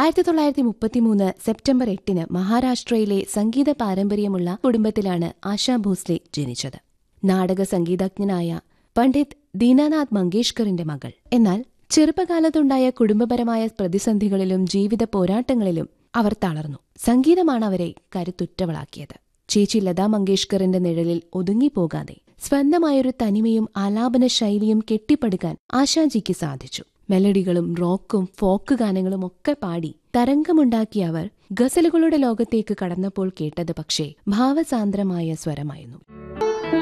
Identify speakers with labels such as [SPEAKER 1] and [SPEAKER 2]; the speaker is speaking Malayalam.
[SPEAKER 1] ആയിരത്തി തൊള്ളായിരത്തി മുപ്പത്തിമൂന്ന് സെപ്റ്റംബർ എട്ടിന് മഹാരാഷ്ട്രയിലെ സംഗീത പാരമ്പര്യമുള്ള കുടുംബത്തിലാണ് ആശാ ഭോസ്ലെ ജനിച്ചത് നാടക സംഗീതജ്ഞനായ പണ്ഡിറ്റ് ദീനാനാഥ് മങ്കേഷ്കറിന്റെ മകൾ എന്നാൽ ചെറുപ്പകാലത്തുണ്ടായ കുടുംബപരമായ പ്രതിസന്ധികളിലും ജീവിത പോരാട്ടങ്ങളിലും അവർ തളർന്നു സംഗീതമാണ് അവരെ കരുത്തുറ്റവളാക്കിയത് ചേച്ചി ലതാ മങ്കേഷ്കറിന്റെ നിഴലിൽ ഒതുങ്ങിപ്പോകാതെ സ്വന്തമായൊരു തനിമയും ആലാപന ശൈലിയും കെട്ടിപ്പടുക്കാൻ ആശാജിക്ക് സാധിച്ചു മെലഡികളും റോക്കും ഫോക്ക് ഗാനങ്ങളും ഒക്കെ പാടി തരംഗമുണ്ടാക്കിയ അവർ ഗസലുകളുടെ ലോകത്തേക്ക് കടന്നപ്പോൾ കേട്ടത് പക്ഷേ ഭാവസാന്ദ്രമായ സ്വരമായിരുന്നു